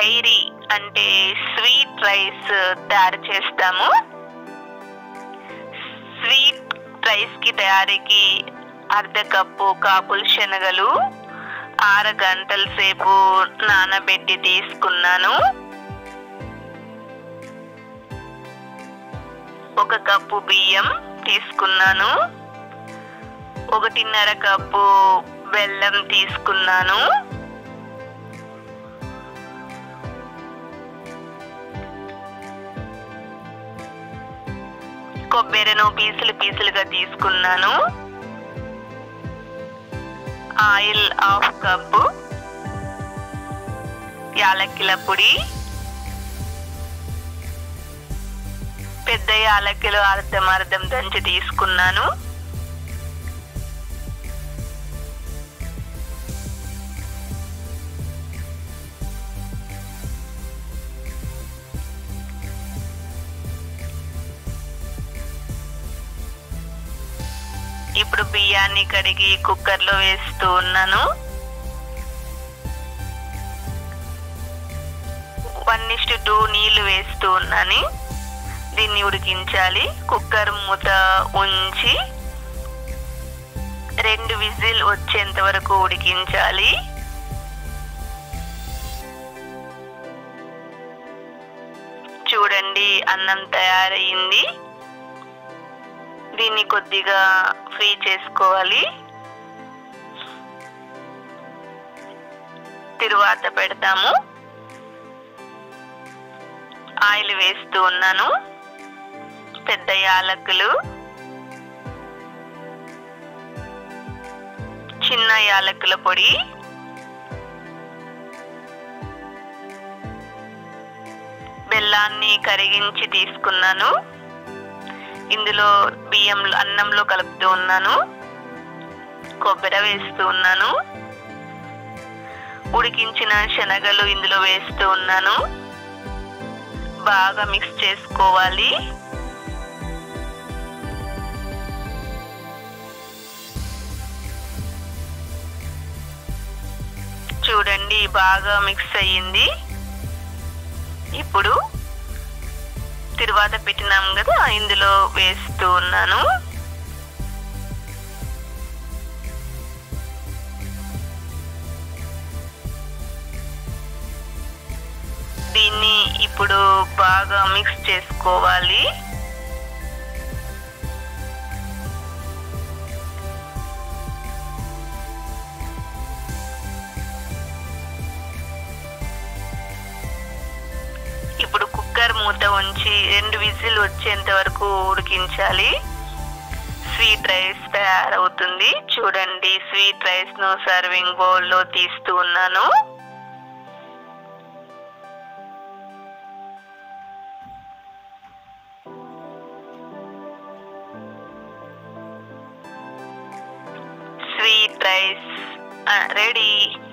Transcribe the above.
Kyrie అంటే sweet rice తయారు చేస్తాము స్వీట్ రైస్ కి తయారీకి అర్ధ కప్పు కాపుల శనగలు ఆరు గంటల సేపు నానబెట్టి తీసుకున్నాను ఒక కప్పు బియ్యం తీసుకున్నాను ఒకటిన్నర కప్పు బెల్లం తీసుకున్నాను కొబ్బరిను పీసులు పీసులుగా తీసుకున్నాను ఆయిల్ హాఫ్ కప్పు యాలక్కిల పొడి పెద్ద యాలక్కిలు అర్ధం అర్ధం దంచి తీసుకున్నాను ఇప్పుడు బియ్యాన్ని కడిగి కుక్కర్లో వేస్తూ ఉన్నాను వన్ ఇస్ట్ టూ నీళ్లు వేస్తూ ఉన్నాను దీన్ని ఉడికించాలి కుక్కర్ మూత ఉంచి రెండు విజిల్ వచ్చేంత వరకు ఉడికించాలి చూడండి అన్నం తయారయ్యింది దీన్ని కొద్దిగా ఫ్రీ చేసుకోవాలి తిరువాత పెడతాము ఆయిల్ వేస్తూ ఉన్నాను పెద్ద యాలకులు చిన్న యాలకుల పొడి బెల్లాన్ని కరిగించి తీసుకున్నాను ఇందులో బియ్యం అన్నంలో కలుపుతూ ఉన్నాను కొబ్బరి వేస్తూ ఉన్నాను ఉడికించిన శనగలు ఇందులో వేస్తూ ఉన్నాను బాగా మిక్స్ చేసుకోవాలి చూడండి బాగా మిక్స్ అయ్యింది ఇప్పుడు తిరువాత పెట్టినాం కదా ఇందులో వేస్తూ ఉన్నాను దీన్ని ఇప్పుడు బాగా మిక్స్ చేసుకోవాలి ఇప్పుడు కుక్కర్ మూత ఉంచి రెండు విజిల్ వచ్చేంత వరకు ఉడికించాలి స్వీట్ రైస్ తయారవుతుంది చూడండి స్వీట్ రైస్ ను సర్వింగ్ బౌల్ లో తీస్తూ ఉన్నాను స్వీట్ రైస్ రెడీ